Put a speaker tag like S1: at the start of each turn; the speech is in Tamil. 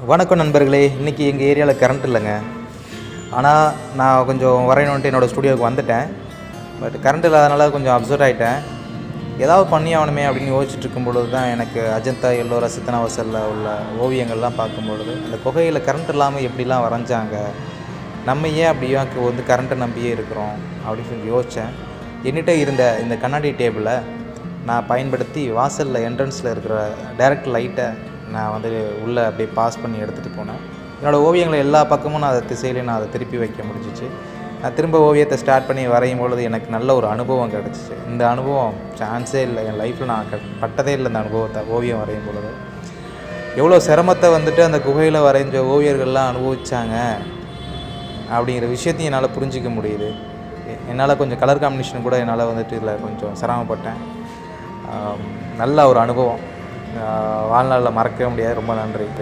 S1: வணக்கம் நண்பர்களே இன்றைக்கி எங்கள் ஏரியாவில் கரண்ட் இல்லைங்க ஆனால் நான் கொஞ்சம் வரையணுன்ட்டு என்னோடய ஸ்டுடியோவுக்கு வந்துட்டேன் பட் கரண்ட் இல்லாதனால கொஞ்சம் அப்சர்ட் ஆகிட்டேன் ஏதாவது பண்ணி ஆகணுமே அப்படின்னு யோசிச்சுட்டு இருக்கும் பொழுது தான் எனக்கு அஜந்தா எல்லோரா சித்தனாவசலில் உள்ள ஓவியங்கள்லாம் பார்க்கும் பொழுது அந்த குகையில் கரண்ட் இல்லாமல் எப்படிலாம் வரைஞ்சாங்க நம்ம ஏன் அப்படி ஏன் வந்து கரண்ட்டை நம்பியே இருக்கிறோம் அப்படின்னு சொல்லி யோசித்தேன் என்கிட்ட இருந்த இந்த கண்ணாடி டேபிளை நான் பயன்படுத்தி வாசலில் என்ட்ரன்ஸில் இருக்கிற டைரக்ட் லைட்டை நான் வந்து உள்ளே அப்படியே பாஸ் பண்ணி எடுத்துகிட்டு போனேன் என்னோடய ஓவியங்களை எல்லா பக்கமும் நான் அதை திசையிலையும் நான் அதை திருப்பி வைக்க முடிஞ்சிச்சு நான் திரும்ப ஓவியத்தை ஸ்டார்ட் பண்ணி வரையும் பொழுது எனக்கு நல்ல ஒரு அனுபவம் கிடச்சிச்சு இந்த அனுபவம் சான்ஸே இல்லை என் லைஃப்பில் நான் க- பட்டதே இல்லை இந்த அனுபவத்தை ஓவியம் வரையும் பொழுது எவ்வளோ சிரமத்தை வந்துட்டு அந்த குகையில் வரைஞ்ச ஓவியர்கள்லாம் அனுபவிச்சாங்க அப்படிங்கிற விஷயத்தையும் என்னால் புரிஞ்சிக்க முடியுது எ- என்னால் கொஞ்சம் கலர் காம்பினேஷன் கூட என்னால் வந்துட்டு இதில் கொஞ்சம் சிரமப்பட்டேன் ஆம், நல்ல ஒரு அனுபவம் வாழ்நாளில் மறக்கவே முடியாது ரொம்ப நன்றி